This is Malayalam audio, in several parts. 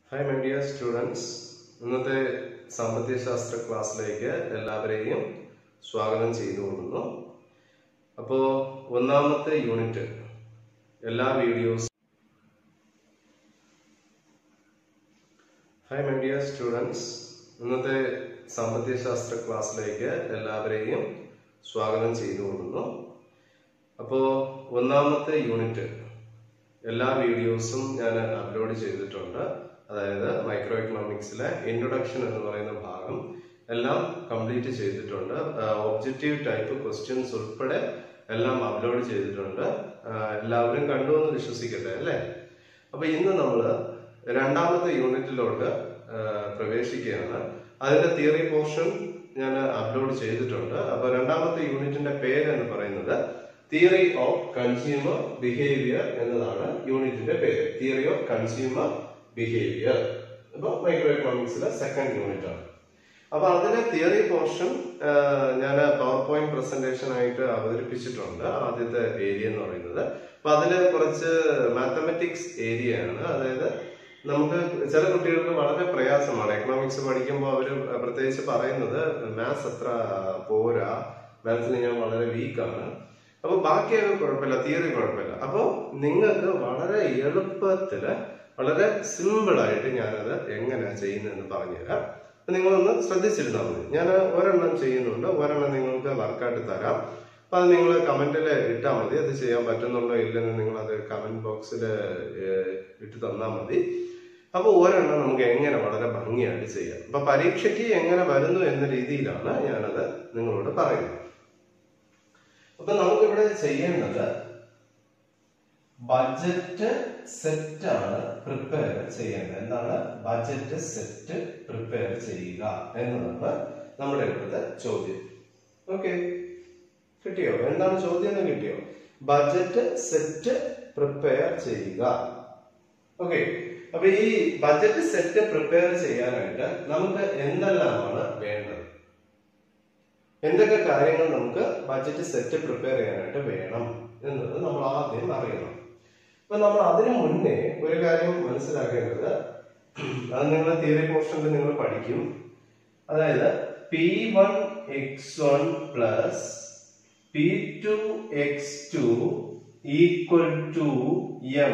ഹായ് മൈ ഡിയർ സ്റ്റുഡൻസ് ഇന്നത്തെ സാമ്പത്തിക ശാസ്ത്ര ക്ലാസ്സിലേക്ക് എല്ലാവരെയും സ്വാഗതം ചെയ്തുകൊള്ളുന്നു അപ്പോൾ ഒന്നാമത്തെ യൂണിറ്റ് എല്ലാ videos hi my dear students ഇന്നത്തെ സാമ്പത്തിക ശാസ്ത്ര ക്ലാസ്സിലേക്ക് എല്ലാവരെയും സ്വാഗതം ചെയ്തുകൊള്ളുന്നു അപ്പോൾ ഒന്നാമത്തെ യൂണിറ്റ് എല്ലാ വീഡിയോസും ഞാൻ അപ്ലോഡ് ചെയ്തിട്ടുണ്ട് അതായത് മൈക്രോ എക്കണോമിക്സിലെ ഇൻട്രൊഡക്ഷൻ എന്ന് പറയുന്ന ഭാഗം എല്ലാം കംപ്ലീറ്റ് ചെയ്തിട്ടുണ്ട് ഒബ്ജക്റ്റീവ് ടൈപ്പ് ക്വസ്റ്റ്യൻസ് ഉൾപ്പെടെ എല്ലാം അപ്ലോഡ് ചെയ്തിട്ടുണ്ട് ആ, എല്ലാവരും കണ്ടു എന്ന് വിശ്വസിക്കട്ടെ അല്ലേ അപ്പൊ ഇന്ന് നമ്മൾ രണ്ടാമത്തെ യൂണിറ്റിലോട്ട് ആ, പ്രവേശിക്കുകയാണ് അതിന്റെ തിയറി പോർഷൻ ഞാൻ അപ്ലോഡ് ചെയ്തിട്ടുണ്ട് അപ്പൊ രണ്ടാമത്തെ യൂണിറ്റിന്റെ പേര് എന്ന് പറയുന്നത് തിയറി ഓഫ് കൺസ്യൂമർ ബിഹേവിയർ എന്നതാണ് യൂണിറ്റിന്റെ പേര് തിയറി ഓഫ് കൺസ്യൂമർ ബിഹേവിയർ അപ്പൊ മൈക്രോ എക്കണോമിക്സിലെ സെക്കൻഡ് യൂണിറ്റ് ആണ് അപ്പൊ അതിലെ തിയറി പോർഷൻ ഞാൻ പവർ പോയിന്റ് പ്രസന്റേഷൻ ആയിട്ട് അവതരിപ്പിച്ചിട്ടുണ്ട് ആദ്യത്തെ ഏരിയ എന്ന് പറയുന്നത് അപ്പൊ അതില് കുറച്ച് മാത്തമെറ്റിക്സ് ഏരിയ ആണ് അതായത് നമുക്ക് ചില കുട്ടികൾക്ക് വളരെ പ്രയാസമാണ് എക്കണോമിക്സ് പഠിക്കുമ്പോൾ അവർ പ്രത്യേകിച്ച് പറയുന്നത് മാത്സ് അത്ര പോരാ മാത്സിൽ ഞാൻ വളരെ വീക്കാണ് അപ്പൊ ബാക്കിയൊക്കെ കുഴപ്പമില്ല തിയറി കുഴപ്പമില്ല അപ്പോൾ നിങ്ങൾക്ക് വളരെ എളുപ്പത്തില് വളരെ സിമ്പിൾ ആയിട്ട് ഞാനത് എങ്ങനെയാ ചെയ്യുന്നതെന്ന് പറഞ്ഞുതരാം അപ്പൊ നിങ്ങളൊന്ന് ശ്രദ്ധിച്ചിരുന്നാൽ മതി ഞാൻ ഒരെണ്ണം ചെയ്യുന്നുണ്ട് ഒരെണ്ണം നിങ്ങൾക്ക് വർക്കായിട്ട് തരാം അപ്പൊ അത് നിങ്ങൾ കമന്റിൽ ഇട്ടാൽ മതി അത് ചെയ്യാൻ പറ്റുന്നുണ്ടോ ഇല്ലെന്ന് നിങ്ങൾ അത് കമന്റ് ബോക്സിൽ ഇട്ട് തന്നാൽ മതി അപ്പൊ ഒരെണ്ണം നമുക്ക് എങ്ങനെ വളരെ ഭംഗിയായിട്ട് ചെയ്യാം അപ്പൊ പരീക്ഷയ്ക്ക് എങ്ങനെ വരുന്നു എന്ന രീതിയിലാണ് ഞാനത് നിങ്ങളോട് പറയുന്നത് അപ്പൊ നമുക്കിവിടെ ചെയ്യേണ്ടത് ബജറ്റ് സെറ്റ് ആണ് പ്രിപ്പയർ ചെയ്യേണ്ടത് എന്താണ് ബജറ്റ് സെറ്റ് പ്രിപ്പയർ ചെയ്യുക എന്നതാണ് നമ്മുടെ ഇവിടുത്തെ ചോദ്യം ഓക്കെ കിട്ടിയോ എന്താണ് ചോദ്യം എന്ന് കിട്ടിയോ ബജറ്റ് സെറ്റ് പ്രിപ്പയർ ചെയ്യുക ഓക്കെ അപ്പൊ ഈ ബജറ്റ് സെറ്റ് പ്രിപ്പയർ ചെയ്യാനായിട്ട് നമുക്ക് എന്തെല്ലാമാണ് വേണ്ടത് എന്തൊക്കെ കാര്യങ്ങൾ നമുക്ക് ബജറ്റ് സെറ്റ് പ്രിപ്പയർ ചെയ്യാനായിട്ട് വേണം എന്നത് നമ്മൾ ആദ്യം അറിയണം അപ്പൊ നമ്മൾ അതിനു മുന്നേ ഒരു കാര്യം മനസ്സിലാക്കേണ്ടത് അത് നിങ്ങൾ തിയറി പോർഷനിൽ നിങ്ങൾ പഠിക്കും അതായത് P one X one plus P two X two equal to M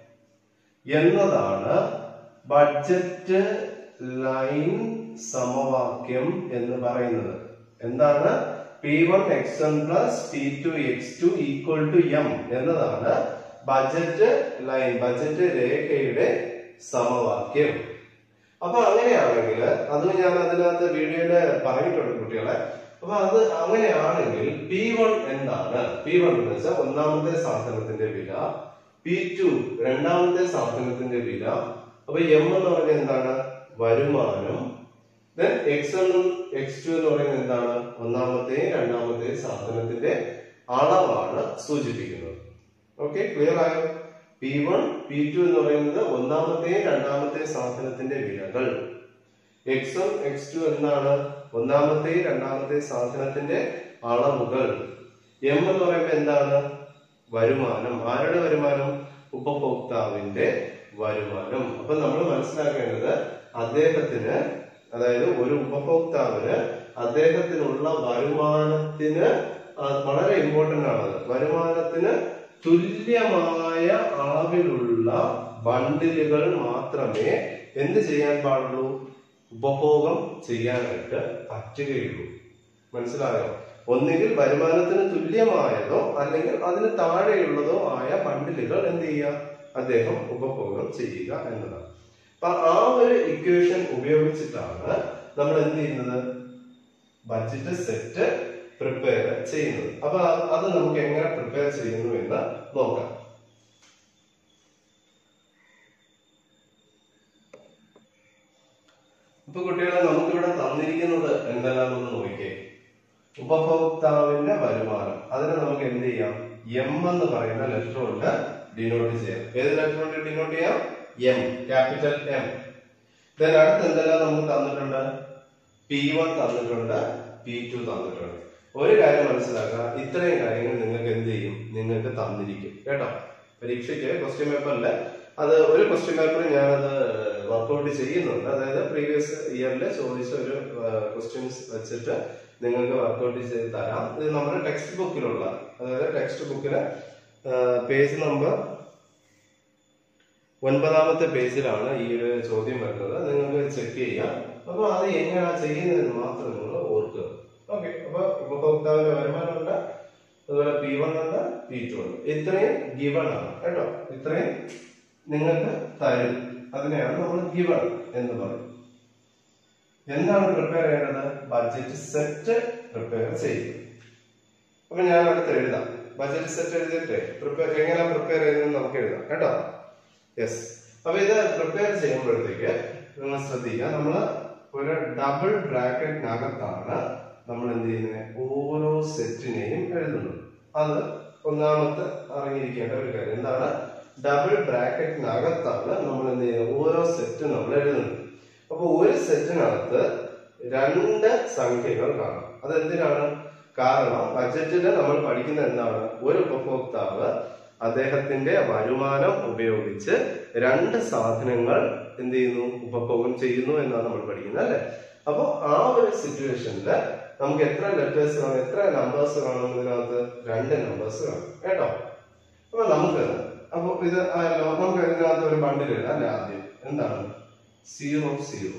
എന്നതാണ് ബഡ്ജറ്റ് ലൈൻ സമവാക്യം എന്ന് പറയുന്നത് എന്താണ് P one X one plus P two X two equal to M എന്നതാണ് ബജറ്റ് ലൈൻ ബജറ്റ് രേഖയുടെ സമവാക്യം അപ്പൊ അങ്ങനെയാണെങ്കിൽ അത് ഞാൻ അതിനകത്ത് വീഡിയോയില് പറഞ്ഞിട്ടുണ്ട് കുട്ടികളെ അപ്പൊ അത് അങ്ങനെയാണെങ്കിൽ പി വൺ എന്താണ് പി വൺ എന്ന് വെച്ചാൽ ഒന്നാമത്തെ സാധനത്തിന്റെ വില പി ടു രണ്ടാമത്തെ സാധനത്തിന്റെ വില അപ്പൊ എം എന്ന് പറയുന്നത് എന്താണ് വരുമാനം then X one X two എന്ന് പറയുന്നത് എന്താണ് ഒന്നാമത്തെയും രണ്ടാമത്തെയും സാധനത്തിന്റെ അളവാണ് സൂചിപ്പിക്കുന്നത് ഓക്കെ ക്ലിയർ ആയോ പി വൺ പി ടു എന്ന് പറയുന്നത് ഒന്നാമത്തെയും രണ്ടാമത്തെയും സാധനത്തിന്റെ വിലകൾ എക്സ് വൺ എക്സ് ടു എന്താണ് ഒന്നാമത്തെയും രണ്ടാമത്തെയും സാധനത്തിന്റെ അളവുകൾ എം എന്ന് പറയുമ്പോൾ എന്താണ് വരുമാനം ആരുടെ വരുമാനം ഉപഭോക്താവിന്റെ വരുമാനം അപ്പൊ നമ്മൾ മനസ്സിലാക്കേണ്ടത് അദ്ദേഹത്തിന് അതായത് ഒരു ഉപഭോക്താവിന് അദ്ദേഹത്തിനുള്ള വരുമാനത്തിന് ആ, വളരെ ഇമ്പോർട്ടന്റ് ആണത് വരുമാനത്തിന് തുല്യമായ അളവിലുള്ള ബണ്ടിലുകൾ മാത്രമേ എന്ത് ചെയ്യാൻ പാടുള്ളൂ ഉപഭോഗം ചെയ്യാനായിട്ട് പറ്റുകയുള്ളൂ മനസ്സിലായോ ഒന്നുകിൽ വരുമാനത്തിന് തുല്യമായതോ അല്ലെങ്കിൽ അതിന് താഴെയുള്ളതോ ആയ ബണ്ടിലുകൾ എന്ത് ചെയ്യുക അദ്ദേഹം ഉപഭോഗം ചെയ്യുക എന്നതാണ് അപ്പൊ ആ ഒരു ഇക്വേഷൻ ഉപയോഗിച്ചിട്ടാണ് നമ്മൾ എന്ത് ചെയ്യുന്നത് ബഡ്ജറ്റ് സെറ്റ് പ്രിപ്പയർ ചെയ്യുന്നത് അപ്പൊ അത് അത് നമുക്ക് എങ്ങനെ പ്രിപ്പയർ ചെയ്യുന്നു എന്ന് നോക്കാം അപ്പൊ കുട്ടികളെ നമുക്കിവിടെ തന്നിരിക്കുന്നത് എന്തെല്ലാമെന്ന് നോക്കിയേ ഉപഭോക്താവിന്റെ വരുമാനം അതിനെ നമുക്ക് എന്ത് ചെയ്യാം എം എന്ന് പറയുന്ന ലെറ്റർ കൊണ്ട് ഡിനോട്ട് ചെയ്യാം ഏത് ലെറ്റർ കൊണ്ട് ഡിനോട്ട് ചെയ്യാം എം ക്യാപിറ്റൽ എം ദെൻ അടുത്ത് എന്തെല്ലാം നമുക്ക് തന്നിട്ടുണ്ട് പി വൺ തന്നിട്ടുണ്ട് പി ടു തന്നിട്ടുണ്ട് ഒരു കാര്യം മനസ്സിലാക്കുക ഇത്രയും കാര്യങ്ങൾ നിങ്ങൾക്ക് എന്ത് ചെയ്യും നിങ്ങൾക്ക് തന്നിരിക്കും കേട്ടോ പരീക്ഷയ്ക്ക് ക്വസ്റ്റ്യൻ പേപ്പറിൽ അത് ഒരു ക്വസ്റ്റ്യൻ പേപ്പർ ഞാനത് വർക്ക് വർക്കൗട്ട് ചെയ്യുന്നുണ്ട് അതായത് പ്രീവിയസ് ഇയറിൽ ചോദിച്ച ഒരു ക്വസ്റ്റ്യൻസ് വെച്ചിട്ട് നിങ്ങൾക്ക് വർക്കൗട്ട് ചെയ്ത് തരാം ഇത് നമ്മുടെ ടെക്സ്റ്റ് ബുക്കിലുള്ള അതായത് ടെക്സ്റ്റ് ബുക്കിലെ പേജ് നമ്പർ ഒൻപതാമത്തെ പേജിലാണ് ഈ ഒരു ചോദ്യം വരുന്നത് നിങ്ങൾക്ക് ചെക്ക് ചെയ്യാം അപ്പൊ അത് എങ്ങനെയാ ചെയ്യുന്നതെന്ന് മാത്രം നിങ്ങൾ ഓർക്കുക ഓക്കെ അപ്പൊ ഉപഭോക്താവിന്റെ വരുമാനമുണ്ട് അതുപോലെ പി വൺ ഉണ്ട് പി ടു ഉണ്ട് ഇത്രയും ഗിവൺ ആണ് കേട്ടോ ഇത്രയും നിങ്ങൾക്ക് തരും അതിനെയാണ് നമ്മൾ ഗിവൺ എന്ന് പറയുന്നത് എന്താണ് പ്രിപ്പയർ ചെയ്യേണ്ടത് ബഡ്ജറ്റ് സെറ്റ് പ്രിപ്പയർ ചെയ്യും അപ്പൊ ഞാൻ അടുത്ത് എഴുതാം ബഡ്ജറ്റ് സെറ്റ് എഴുതിയിട്ട് പ്രിപ്പയർ എങ്ങനെ പ്രിപ്പയർ ചെയ്യുന്നത് നമുക്ക് എഴുതാം കേട്ടോ യെസ് അപ്പൊ ഇത് പ്രിപ്പയർ ചെയ്യുമ്പോഴത്തേക്ക് നിങ്ങൾ ശ്രദ്ധിക്കുക നമ്മൾ ഒരു ഡബിൾ ബ്രാക്കറ്റിനകത്താണ് നമ്മൾ എന്ത് ചെയ്യുന്നത് ഓരോ സെറ്റിനെയും എഴുതുന്നത് അത് ഒന്നാമത്തെ അറിഞ്ഞിരിക്കേണ്ട ഒരു കാര്യം എന്താണ് ഡബിൾ ബ്രാക്കറ്റിനകത്താണ് നമ്മൾ എന്ത് ചെയ്യുന്നത് ഓരോ സെറ്റ് നമ്മൾ എഴുതുന്നത് അപ്പൊ ഒരു സെറ്റിനകത്ത് രണ്ട് സംഖ്യകൾ കാണാം അത് എന്തിനാണ് കാരണം ബഡ്ജറ്റിൽ നമ്മൾ പഠിക്കുന്നത് എന്താണ് ഒരു ഉപഭോക്താവ് അദ്ദേഹത്തിന്റെ വരുമാനം ഉപയോഗിച്ച് രണ്ട് സാധനങ്ങൾ എന്ത് ചെയ്യുന്നു ഉപഭോഗം ചെയ്യുന്നു എന്നാണ് നമ്മൾ പഠിക്കുന്നത് അല്ലെ അപ്പൊ ആ ഒരു സിറ്റുവേഷനിൽ നമുക്ക് എത്ര ലെറ്റേഴ്സ് കാണും എത്ര നമ്പേഴ്സ് കാണും ഇതിനകത്ത് രണ്ട് നമ്പേഴ്സ് കാണും കേട്ടോ അപ്പൊ നമുക്ക് അപ്പൊ ഇത് ആയല്ലോ നമുക്ക് ഇതിനകത്ത് ഒരു ബണ്ടിൽ ഇടാം അല്ലെ ആദ്യം എന്താണ് സീറോ സീറോ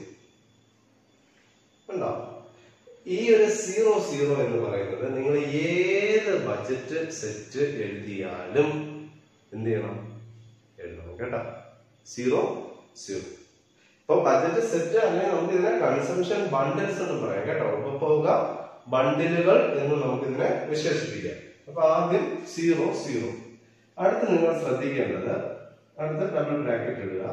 ഉണ്ടോ ഈ ഒരു സീറോ സീറോ എന്ന് പറയുന്നത് നിങ്ങൾ ഏത് ബഡ്ജറ്റ് സെറ്റ് എഴുതിയാലും എന്ത് ചെയ്യണം എഴുതണം കേട്ടോ സീറോ സീറോ ഇപ്പൊ ബഡ്ജറ്റ് സെറ്റ് അല്ലെങ്കിൽ നമുക്ക് ഇതിനെ കൺസംഷൻ ബണ്ടിൽസ് എന്ന് പറയാം കേട്ടോ ഉപഭോഗ ബണ്ടിലുകൾ എന്ന് നമുക്ക് ഇതിനെ വിശേഷിപ്പിക്കാം അപ്പൊ ആദ്യം സീറോ സീറോ അടുത്ത് നിങ്ങൾ ശ്രദ്ധിക്കേണ്ടത് അടുത്ത ഡബിൾ ബ്രാക്കറ്റ് ഇടുക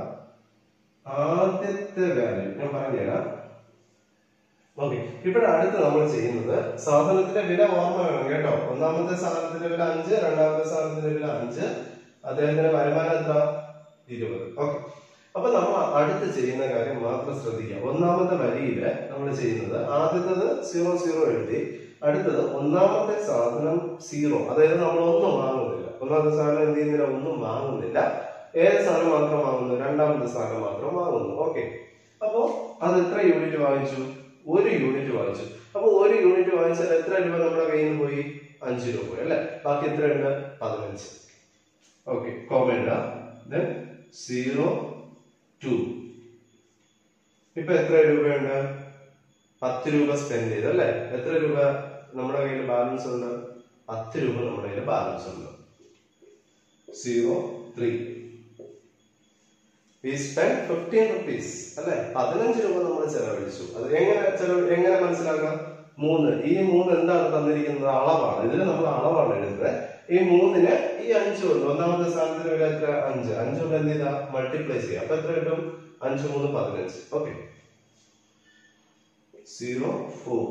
ആദ്യത്തെ വാല്യൂ ഞാൻ പറഞ്ഞുതരാം ഓക്കെ ഇവിടെ അടുത്ത് നമ്മൾ ചെയ്യുന്നത് സാധനത്തിന്റെ വില ഓർമ്മ വേണം കേട്ടോ ഒന്നാമത്തെ സാധനത്തിന്റെ വില അഞ്ച് രണ്ടാമത്തെ സാധനത്തിന്റെ വില അഞ്ച് അദ്ദേഹത്തിന്റെ വരുമാനം എത്ര ഇരുപത് ഓക്കെ അപ്പൊ നമ്മൾ അടുത്ത് ചെയ്യുന്ന കാര്യം മാത്രം ശ്രദ്ധിക്കുക ഒന്നാമത്തെ വരിയില് നമ്മൾ ചെയ്യുന്നത് ആദ്യത്തത് സീറോ സീറോ എഴുതി അടുത്തത് ഒന്നാമത്തെ സാധനം സീറോ അതായത് നമ്മൾ ഒന്നും വാങ്ങുന്നില്ല ഒന്നാമത്തെ സാധനം എന്ത് ചെയ്യുന്നില്ല ഒന്നും വാങ്ങുന്നില്ല ഏത് സാധനം മാത്രം വാങ്ങുന്നു രണ്ടാമത്തെ സാധനം മാത്രം വാങ്ങുന്നു ഓക്കെ അപ്പോ അത് എത്ര യൂണിറ്റ് വാങ്ങിച്ചു ഒരു യൂണിറ്റ് വാങ്ങിച്ചു അപ്പൊ ഒരു യൂണിറ്റ് വാങ്ങിച്ചാൽ എത്ര രൂപ നമ്മുടെ കയ്യിൽ നിന്ന് പോയി അഞ്ച് രൂപ പോയി അല്ലെ ബാക്കി എത്ര ഉണ്ട് പതിനഞ്ച് okay comma then zero two ഇപ്പൊ എത്ര രൂപയുണ്ട് പത്ത് രൂപ സ്പെൻഡ് ചെയ്ത് അല്ലെ എത്ര രൂപ നമ്മുടെ കയ്യിൽ ബാലൻസ് ഉണ്ട് പത്ത് രൂപ നമ്മുടെ കയ്യിൽ ബാലൻസ് ഉണ്ട് zero three we spend fifteen rupees അല്ലെ പതിനഞ്ച് രൂപ നമ്മൾ ചെലവഴിച്ചു അത് എങ്ങനെ ചെലവ് എങ്ങനെ മനസ്സിലാക്കാം മൂന്ന് ഈ മൂന്ന് എന്താണ് തന്നിരിക്കുന്നത് അളവാണ് ഇതിൽ നമ്മൾ അളവാണ് എഴുതുന്നത് ഈ മൂന്നിന് ഈ അഞ്ച് കൊണ്ട് ഒന്നാമത്തെ സ്ഥാനത്തിന് വില എത്ര അഞ്ച് അഞ്ച് കൊണ്ട് എന്ത് ചെയ്താ മൾട്ടിപ്ലൈ ചെയ്യാം അപ്പൊ എത്ര കിട്ടും അഞ്ച് മൂന്ന് പതിനഞ്ച് ഓക്കെ സീറോ ഫോർ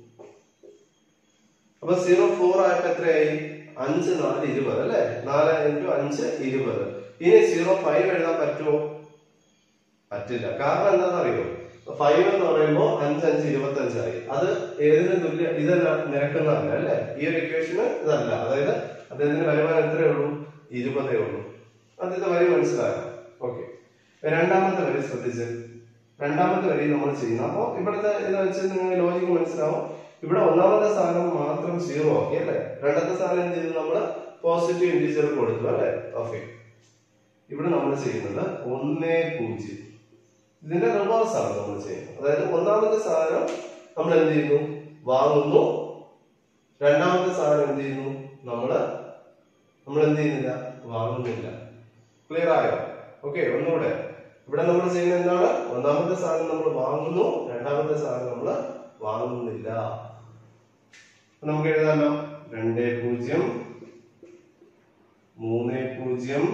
അപ്പൊ സീറോ ഫോർ ആയപ്പോ എത്രയായി അഞ്ച് നാല് ഇരുപത് അല്ലെ നാല് ഇൻറ്റു അഞ്ച് ഇരുപത് ഇനി സീറോ ഫൈവ് എഴുതാൻ പറ്റുമോ പറ്റില്ല കാരണം എന്താണെന്ന് അറിയോ ഫൈവ് എന്ന് പറയുമ്പോൾ അഞ്ച് അഞ്ച് ഇരുപത്തി അഞ്ചായി അത് ഏതിന് തുല്യ ഇതല്ല നിരക്കുന്നതല്ല അല്ലെ ഈ ഒരു ഇക്വേഷന് ഇതല്ല അതായത് അദ്ദേഹത്തിന് വരുമാനം എത്രയേ ഉള്ളൂ ഇരുപതേ ഉള്ളൂ ആദ്യത്തെ വരി മനസ്സിലായോ ഓക്കെ രണ്ടാമത്തെ വരി ശ്രദ്ധിച്ച് രണ്ടാമത്തെ വരി നമ്മൾ ചെയ്യുന്നു അപ്പോൾ ഇവിടുത്തെ ഇത് വെച്ച് നിങ്ങൾ ലോജിക്ക് മനസ്സിലാവും ഇവിടെ ഒന്നാമത്തെ സാധനം മാത്രം സീറോ ആക്കി അല്ലെ രണ്ടാമത്തെ സാധനം എന്ത് ചെയ്തു നമ്മൾ പോസിറ്റീവ് ഇൻഡിജർ കൊടുത്തു അല്ലെ ഓക്കെ ഇവിടെ നമ്മൾ ചെയ്യുന്നത് ഒന്നേ പൂജ്യം ഇതിന്റെ റിവേഴ്സ് ആണ് നമ്മൾ ചെയ്യുന്നത് അതായത് ഒന്നാമത്തെ സാധനം നമ്മൾ എന്ത് ചെയ്യുന്നു വാങ്ങുന്നു രണ്ടാമത്തെ സാധനം എന്ത് ചെയ്യുന്നു നമ്മള് നമ്മൾ എന്ത് ചെയ്യുന്നില്ല വാങ്ങുന്നില്ല ക്ലിയർ ആയോ ഓക്കെ ഒന്നുകൂടെ ഇവിടെ നമ്മൾ ചെയ്യുന്നത് എന്താണ് ഒന്നാമത്തെ സാധനം നമ്മൾ വാങ്ങുന്നു രണ്ടാമത്തെ സാധനം നമ്മൾ വാങ്ങുന്നില്ല അപ്പൊ നമുക്ക് എഴുതാമല്ലോ രണ്ട് പൂജ്യം മൂന്ന് പൂജ്യം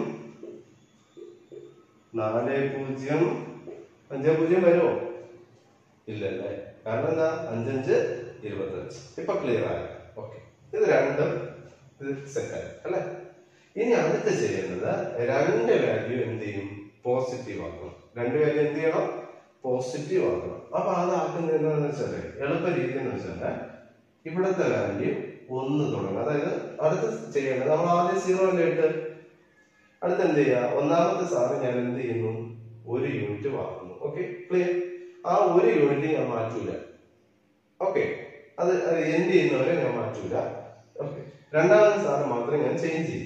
നാല് പൂജ്യം അഞ്ച് പൂജ്യം വരുമോ ഇല്ലല്ലേ കാരണം എന്താ അഞ്ചഞ്ച് ഇരുപത്തഞ്ച് ഇപ്പൊ ക്ലിയർ ആയി ഓക്കെ ഇത് രണ്ടും ഇത് സെറ്റായി അല്ലെ ഇനി അടുത്ത് ചെയ്യുന്നത് രണ്ട് വാല്യൂ എന്ത് ചെയ്യും പോസിറ്റീവ് ആക്കണം രണ്ട് വാല്യൂ എന്ത് ചെയ്യണം പോസിറ്റീവ് ആക്കണം അപ്പൊ അതാക്കുന്നത് എന്താണെന്ന് വെച്ചാല് എളുപ്പ രീതി എന്ന് വെച്ചാല് ഇവിടത്തെ വാല്യൂ ഒന്ന് തുടങ്ങും അതായത് അടുത്ത് ചെയ്യേണ്ടത് നമ്മൾ ആദ്യം സീറോ അല്ലേ ഇട്ട് അടുത്ത് എന്ത് ചെയ്യുക ഒന്നാമത്തെ സാധനം ഞാൻ എന്ത് ചെയ്യുന്നു ഒരു യൂണിറ്റ് വാങ്ങുന്നു ഓക്കെ ക്ലിയർ ആ ഒരു യൂണിറ്റ് ഞാൻ മാറ്റൂല ഓക്കെ അത് അത് എൻഡ് ചെയ്യുന്നവരെ ഞാൻ മാറ്റൂല ഓക്കെ രണ്ടാമത്തെ സാധനം മാത്രമേ ഞാൻ ചേഞ്ച് ചെയ്യും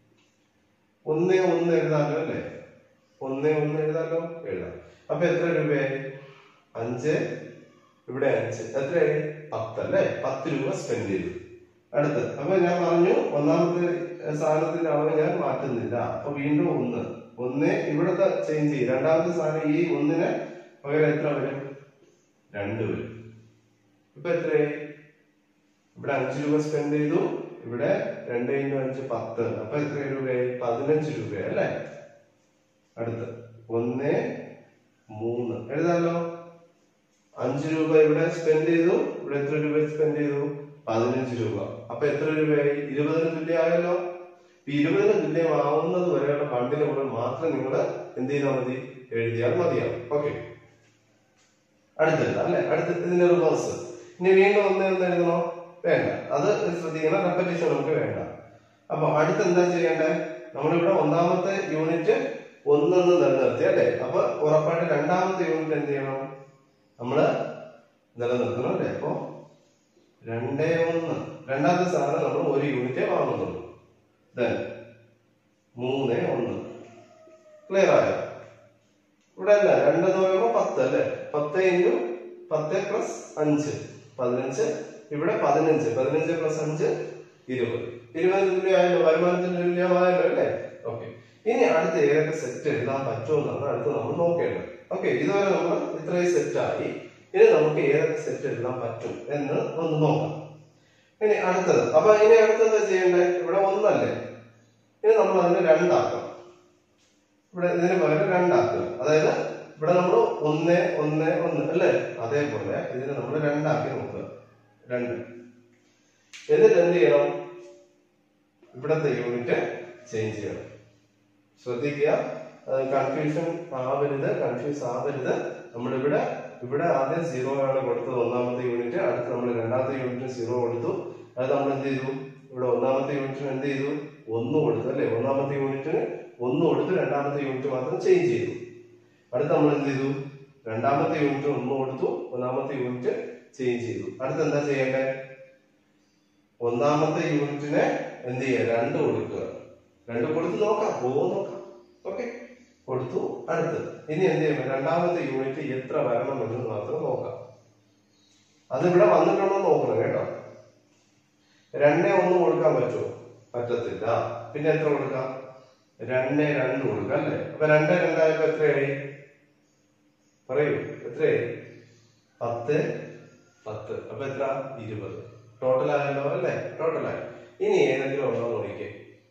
ഒന്നേ ഒന്ന് എഴുതാമല്ലോ അല്ലേ ഒന്നേ ഒന്ന് എഴുതാമല്ലോ എഴുതാം അപ്പൊ എത്ര രൂപയായി അഞ്ച് ഇവിടെ അഞ്ച് എത്രയായി പത്ത് അല്ലേ പത്ത് രൂപ സ്പെൻഡ് ചെയ്തു അടുത്ത് അപ്പൊ ഞാൻ പറഞ്ഞു ഒന്നാമത്തെ സാധനത്തിന്റെ അളവ് ഞാൻ മാറ്റുന്നില്ല അപ്പൊ വീണ്ടും ഒന്ന് ഒന്ന് ഇവിടുത്തെ ചേഞ്ച് ചെയ്യും രണ്ടാമത്തെ സാധനം ഈ ഒന്നിന് പകരം എത്ര വരും രണ്ട് വരും ഇപ്പൊ എത്രയായി ഇവിടെ അഞ്ച് രൂപ സ്പെൻഡ് ചെയ്തു ഇവിടെ രണ്ട് ഇൻറ്റു അഞ്ച് പത്ത് അപ്പൊ എത്ര രൂപയായി പതിനഞ്ച് രൂപയായി അല്ലേ അടുത്ത് ഒന്ന് മൂന്ന് എഴുതാമല്ലോ അഞ്ച് രൂപ ഇവിടെ സ്പെൻഡ് ചെയ്തു ഇവിടെ എത്ര രൂപ സ്പെൻഡ് ചെയ്തു പതിനഞ്ച് രൂപ അപ്പൊ എത്ര രൂപയായി ഇരുപതിന് തുല്യമായല്ലോ ഈ ഇരുപതിന് തുല്യമാവുന്നത് വരെയുള്ള ഫണ്ടിന് മുകളിൽ മാത്രം നിങ്ങൾ എന്ത് ചെയ്താൽ മതി എഴുതിയാൽ മതിയാവും ഓക്കെ അടുത്തത് അല്ലെ അടുത്ത ഇതിന്റെ റിവേഴ്സ് ഇനി വീണ്ടും ഒന്ന് എന്ന് എഴുതണോ വേണ്ട അത് ശ്രദ്ധിക്കണം റെപ്പറ്റീഷൻ നമുക്ക് വേണ്ട അപ്പൊ അടുത്ത് എന്താ ചെയ്യേണ്ടേ നമ്മളിവിടെ ഒന്നാമത്തെ യൂണിറ്റ് ഒന്നെന്ന് നിലനിർത്തി അല്ലേ അപ്പൊ ഉറപ്പായിട്ട് രണ്ടാമത്തെ യൂണിറ്റ് എന്ത് ചെയ്യണം നമ്മള് നിലനിർത്തണം അല്ലേ അപ്പൊ രണ്ടേ ഒന്ന് രണ്ടാമത്തെ സാധനം നമ്മൾ ഒരു യൂണിറ്റേ വാങ്ങുന്നുള്ളൂ ദെൻ മൂന്ന് ഒന്ന് ക്ലിയർ ആയോ ഇവിടെ അല്ല രണ്ടെന്ന് പറയുമ്പോൾ പത്ത് അല്ലേ പത്ത് ഇൻറ്റു പത്ത് പ്ലസ് അഞ്ച് പതിനഞ്ച് ഇവിടെ പതിനഞ്ച് പതിനഞ്ച് പ്ലസ് അഞ്ച് ഇരുപത് ഇരുപതിന് തുല്യമായല്ലോ വരുമാനത്തിന് തുല്യമായല്ലോ അല്ലേ ഓക്കെ ഇനി അടുത്ത ഏതൊക്കെ സെറ്റ് എഴുതാൻ പറ്റുമെന്നാണ് അടുത്ത് നമ്മൾ നോക്കേണ്ടത് ഓക്കെ ഇതുവരെ നമ്മൾ ഇത്രയും സെറ്റ് ആയി ഇനി നമുക്ക് ഏതൊക്കെ സെറ്റ് എഴുതാൻ പറ്റും എന്ന് ഒന്ന് നോക്കാം ഇനി അടുത്തത് അപ്പൊ ഇനി അടുത്തത് ചെയ്യണ്ടേ ഇവിടെ ഒന്നല്ലേ ഇനി നമ്മൾ അതിനെ രണ്ടാക്കാം ഇവിടെ ഇതിന് പകരം രണ്ടാക്കുക അതായത് ഇവിടെ നമ്മൾ ഒന്ന് ഒന്ന് ഒന്ന് അല്ലേ അതേപോലെ ഇതിനെ നമ്മൾ രണ്ടാക്കി നോക്കുക രണ്ട് എന്നിട്ട് എന്ത് ചെയ്യണം ഇവിടത്തെ യൂണിറ്റ് ചേഞ്ച് ചെയ്യണം ശ്രദ്ധിക്കുക കൺഫ്യൂഷൻ ആവരുത് കൺഫ്യൂസ് ആവരുത് നമ്മളിവിടെ ഇവിടെ ആദ്യം സീറോ ആണ് കൊടുത്തത് ഒന്നാമത്തെ യൂണിറ്റ് അടുത്ത് നമ്മൾ രണ്ടാമത്തെ യൂണിറ്റിന് സീറോ കൊടുത്തു അത് നമ്മൾ എന്ത് ചെയ്തു ഇവിടെ ഒന്നാമത്തെ യൂണിറ്റിന് എന്ത് ചെയ്തു ഒന്ന് കൊടുത്തു അല്ലെ ഒന്നാമത്തെ യൂണിറ്റിന് ഒന്ന് കൊടുത്തു രണ്ടാമത്തെ യൂണിറ്റ് മാത്രം ചേഞ്ച് ചെയ്തു അടുത്ത് നമ്മൾ എന്ത് ചെയ്തു രണ്ടാമത്തെ യൂണിറ്റ് ഒന്ന് കൊടുത്തു ഒന്നാമത്തെ യൂണിറ്റ് ചേഞ്ച് ചെയ്തു അടുത്ത് എന്താ ചെയ്യേണ്ടേ ഒന്നാമത്തെ യൂണിറ്റിനെ എന്ത് ചെയ്യുക രണ്ട് കൊടുക്കുക രണ്ട് കൊടുത്ത് നോക്കാം പോവോ നോക്കാം ഓക്കെ കൊടുത്തു അടുത്ത് ഇനി എന്ത് ചെയ്യണം രണ്ടാമത്തെ യൂണിറ്റ് എത്ര വരണം എന്ന് മാത്രം നോക്കാം അത് ഇവിടെ വന്നിട്ടുണ്ടോ എന്ന് നോക്കണം കേട്ടോ രണ്ടേ ഒന്ന് കൊടുക്കാൻ പറ്റുമോ പറ്റത്തില്ല പിന്നെ എത്ര കൊടുക്കാം രണ്ടേ രണ്ട് കൊടുക്കാം അല്ലേ അപ്പൊ രണ്ടേ രണ്ടായപ്പോ എത്രയായി പറയൂ എത്രയായി പത്ത് പത്ത് അപ്പൊ എത്ര ഇരുപത് ടോട്ടൽ ആയല്ലോ അല്ലേ ടോട്ടൽ ആയി ഇനി ഏതെങ്കിലും ഉണ്ടോ നോക്കിക്കേ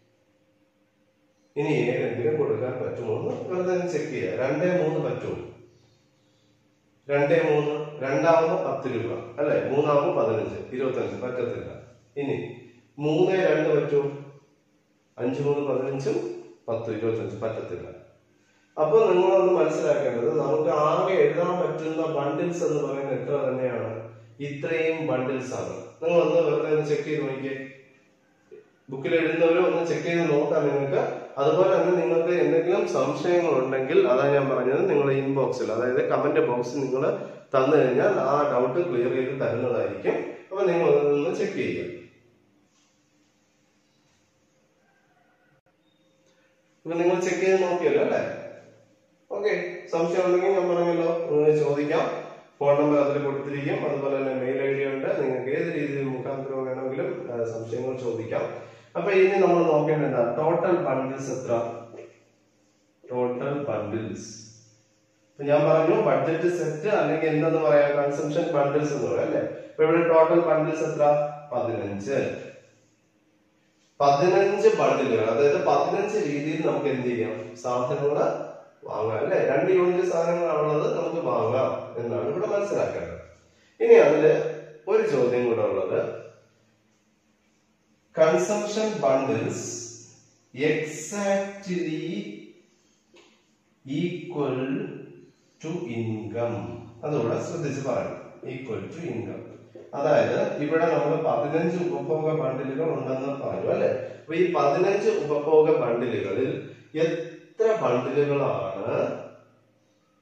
ഇനി ഏതെങ്കിലും കൊടുക്കാൻ പറ്റുമോ എന്ന് വെറുതെ ചെക്ക് ചെയ്യുക രണ്ടേ മൂന്ന് പറ്റുമോ രണ്ടേ മൂന്ന് രണ്ടാവുമ്പോ പത്ത് രൂപ അല്ലെ മൂന്നാവുമ്പോ പതിനഞ്ച് ഇരുപത്തഞ്ച് പറ്റത്തില്ല ഇനി മൂന്ന് രണ്ട് പറ്റുമോ അഞ്ച് മൂന്ന് പതിനഞ്ചും പത്ത് ഇരുപത്തഞ്ച് പറ്റത്തില്ല അപ്പൊ നിങ്ങളൊന്ന് മനസ്സിലാക്കേണ്ടത് നമുക്ക് ആകെ എഴുതാൻ പറ്റുന്ന ബണ്ടിൽസ് എന്ന് പറയുന്നത് എത്ര തന്നെയാണ് ഇത്രയും ബണ്ടിൽസ് ആണ് നിങ്ങൾ ഒന്ന് വെറുതെ ഒന്ന് ചെക്ക് ചെയ്ത് നോക്കിയേ ബുക്കിൽ എഴുതുന്നവരും ഒന്ന് ചെക്ക് ചെയ്ത് നോക്കാം നിങ്ങൾക്ക് അതുപോലെ തന്നെ നിങ്ങൾക്ക് എന്തെങ്കിലും സംശയങ്ങൾ ഉണ്ടെങ്കിൽ അതാ ഞാൻ പറഞ്ഞത് നിങ്ങൾ ഇൻബോക്സിൽ അതായത് കമന്റ് ബോക്സിൽ നിങ്ങൾ തന്നു കഴിഞ്ഞാൽ ആ ഡൗട്ട് ക്ലിയർ ചെയ്ത് തരുന്നതായിരിക്കും അപ്പൊ നിങ്ങൾ ഒന്ന് ചെക്ക് ചെയ്യുക ഇപ്പൊ നിങ്ങൾ ചെക്ക് ചെയ്ത് നോക്കിയല്ലോ അല്ലേ ഓക്കെ സംശയം ഉണ്ടെങ്കിൽ ഞാൻ പറഞ്ഞല്ലോ നിങ്ങൾ ചോദിക്കാം ഫോൺ നമ്പർ അതിൽ കൊടുത്തിരിക്കും അതുപോലെ തന്നെ മെയിൽ ഐ ഡി ഉണ്ട് നിങ്ങൾക്ക് ഏത് രീതിയിൽ മുഖാന്തരം വേണമെങ്കിലും ആ, സംശയങ്ങൾ ചോദിക്കാം അപ്പൊ ഇനി നമ്മൾ നോക്കേണ്ടത് എന്താ ടോട്ടൽ ബണ്ടിൽസ് എത്ര ടോട്ടൽ ബണ്ടിൽസ് ഇപ്പൊ ഞാൻ പറഞ്ഞു ബഡ്ജറ്റ് സെറ്റ് അല്ലെങ്കിൽ എന്തെന്ന് പറയാം കൺസംഷൻ ബണ്ടിൽസ് എന്ന് പറയാം അല്ലെ ഇപ്പൊ ഇവിടെ ടോട്ടൽ ബണ്ടിൽസ് എത്ര പതിനഞ്ച് പതിനഞ്ച് ബണ്ടിലുകൾ അതായത് പതിനഞ്ച് രീതിയിൽ നമുക്ക് എന്ത് ചെയ്യാം സാധനങ്ങൾ വാങ്ങാം അല്ലെ രണ്ട് യൂണിറ്റ് സാധനങ്ങളാണുള്ളത് നമുക്ക് വാങ്ങാം എന്നാണ് ഇവിടെ മനസ്സിലാക്കേണ്ടത് ഇനി അതില് ഒരു ചോദ്യം കൂടെ ഉള്ളത് consumption bundles exactly equal to income അതുകൂടെ ശ്രദ്ധിച്ച് പറയണം ഈക്വൽ ടു ഇൻകം അതായത് ഇവിടെ നമ്മൾ പതിനഞ്ച് ഉപഭോഗ ബണ്ടിലുകൾ ഉണ്ടെന്ന് പറഞ്ഞു അല്ലെ അപ്പൊ ഈ പതിനഞ്ച് ഉപഭോഗ ബണ്ടിലുകളിൽ എത്ര ബണ്ടിലുകളാണ്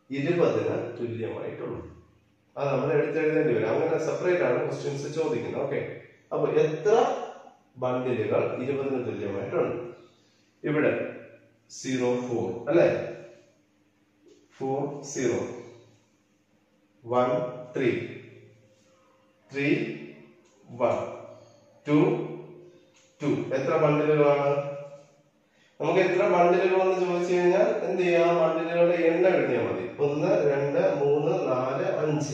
ഇരുപതിന് തുല്യമായിട്ടുള്ളൂ അത് നമ്മൾ എടുത്തെഴുതേണ്ടി വരും അങ്ങനെ സെപ്പറേറ്റ് ആണ് ക്വസ്റ്റ്യൻസ് ചോദിക്കുന്നത് ഓക്കെ അപ്പൊ എത്ര ബണ്ടിലുകൾ ഇരുപതിന് തുല്യമായിട്ടുണ്ട് ഇവിടെ സീറോ ഫോർ അല്ലെ four zero one three three one two two എത്ര ബണ്ടിലുകളാണ് നമുക്ക് എത്ര ബണ്ടിലുകൾ എന്ന് ചോദിച്ചു കഴിഞ്ഞാൽ എന്ത് ചെയ്യാം ബണ്ടിലുകളുടെ എണ്ണം എഴുതിയാൽ മതി ഒന്ന് രണ്ട് മൂന്ന് നാല് അഞ്ച്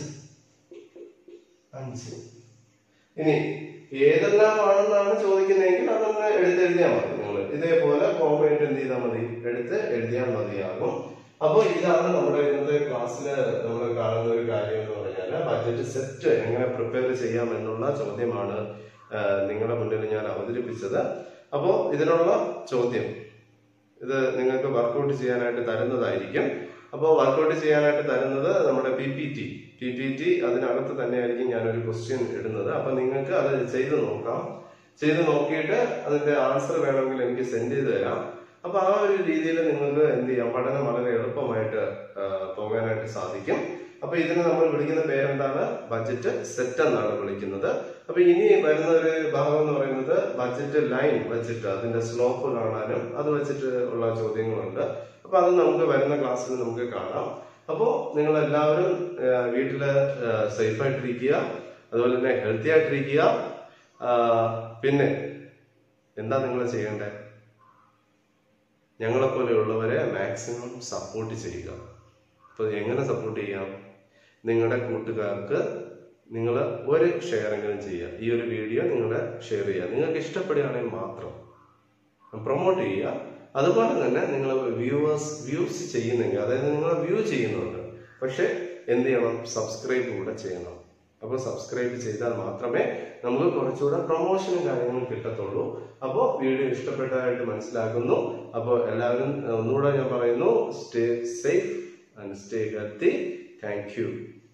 അഞ്ച് ഇനി ഏതെല്ലാം ആണെന്നാണ് ചോദിക്കുന്നതെങ്കിൽ അതൊന്ന് എടുത്തെഴുതിയാൽ മതി നിങ്ങൾ ഇതേപോലെ കോമ്പായിട്ട് എന്ത് ചെയ്താൽ മതി എടുത്ത് എഴുതിയാൽ മതിയാകും അപ്പോൾ ഇതാണ് നമ്മുടെ ഇന്നത്തെ ക്ലാസ്സിൽ നമ്മൾ കാണുന്ന ഒരു കാര്യം എന്ന് പറഞ്ഞാൽ ബഡ്ജറ്റ് സെറ്റ് എങ്ങനെ പ്രിപ്പയർ ചെയ്യാം എന്നുള്ള ചോദ്യമാണ് ആ, നിങ്ങളുടെ മുന്നിൽ ഞാൻ അവതരിപ്പിച്ചത് അപ്പോൾ ഇതിനുള്ള ചോദ്യം ഇത് നിങ്ങൾക്ക് വർക്കൗട്ട് ചെയ്യാനായിട്ട് തരുന്നതായിരിക്കും അപ്പോൾ വർക്കൗട്ട് ചെയ്യാനായിട്ട് തരുന്നത് നമ്മുടെ P P T P P T അതിനകത്ത് തന്നെയായിരിക്കും ഞാനൊരു ക്വസ്റ്റ്യൻ ഇടുന്നത് അപ്പൊ നിങ്ങൾക്ക് അത് ചെയ്ത് നോക്കാം ചെയ്ത് നോക്കിയിട്ട് അതിന്റെ ആൻസർ വേണമെങ്കിൽ എനിക്ക് സെൻഡ് ചെയ്ത് തരാം അപ്പൊ ആ ഒരു രീതിയിൽ നിങ്ങൾക്ക് എന്ത് ചെയ്യാം പഠനം വളരെ എളുപ്പമായിട്ട് ആ, പോകാനായിട്ട് സാധിക്കും അപ്പൊ ഇതിനെ നമ്മൾ വിളിക്കുന്ന പേരെന്താണ് ബഡ്ജറ്റ് സെറ്റ് എന്നാണ് വിളിക്കുന്നത് അപ്പൊ ഇനി വരുന്ന ഒരു ഭാഗം എന്ന് പറയുന്നത് ബഡ്ജറ്റ് ലൈൻ വെച്ചിട്ട് അതിന്റെ സ്ലോപ്പ് കാണാനും അത് വെച്ചിട്ട് ഉള്ള ചോദ്യങ്ങളുണ്ട് അപ്പൊ അത് നമുക്ക് വരുന്ന ക്ലാസ്സിൽ നമുക്ക് കാണാം അപ്പോൾ നിങ്ങൾ എല്ലാവരും വീട്ടില് സേഫ് ആയിട്ടിരിക്കുക അതുപോലെ തന്നെ ഹെൽത്തി ആയിട്ടിരിക്കുക ആ, പിന്നെ എന്താ നിങ്ങൾ ചെയ്യേണ്ടത് ഞങ്ങളെ പോലെയുള്ളവരെ മാക്സിമം സപ്പോർട്ട് ചെയ്യുക അപ്പോൾ എങ്ങനെ സപ്പോർട്ട് ചെയ്യാം നിങ്ങളുടെ കൂട്ടുകാർക്ക് നിങ്ങൾ ഒരു ഷെയറെങ്കിലും ചെയ്യുക ഈ ഒരു വീഡിയോ നിങ്ങളുടെ ഷെയർ ചെയ്യുക നിങ്ങൾക്ക് ഇഷ്ടപ്പെടുകയാണെങ്കിൽ മാത്രം പ്രൊമോട്ട് ചെയ്യുക അതുപോലെ തന്നെ നിങ്ങൾ വ്യൂവേഴ്സ് വ്യൂസ് ചെയ്യുന്നെങ്കിൽ അതായത് നിങ്ങൾ വ്യൂ ചെയ്യുന്നുണ്ട് പക്ഷെ എന്ത് ചെയ്യണം സബ്സ്ക്രൈബ് കൂടെ ചെയ്യണം അപ്പോൾ സബ്സ്ക്രൈബ് ചെയ്താൽ മാത്രമേ നമുക്ക് കുറച്ചുകൂടെ പ്രൊമോഷനും കാര്യങ്ങളും കിട്ടത്തുള്ളൂ അപ്പോൾ വീഡിയോ ഇഷ്ടപ്പെട്ടതായിട്ട് മനസ്സിലാക്കുന്നു അപ്പോൾ എല്ലാവരും ഒന്നുകൂടെ ഞാൻ പറയുന്നു stay safe and stay healthy thank U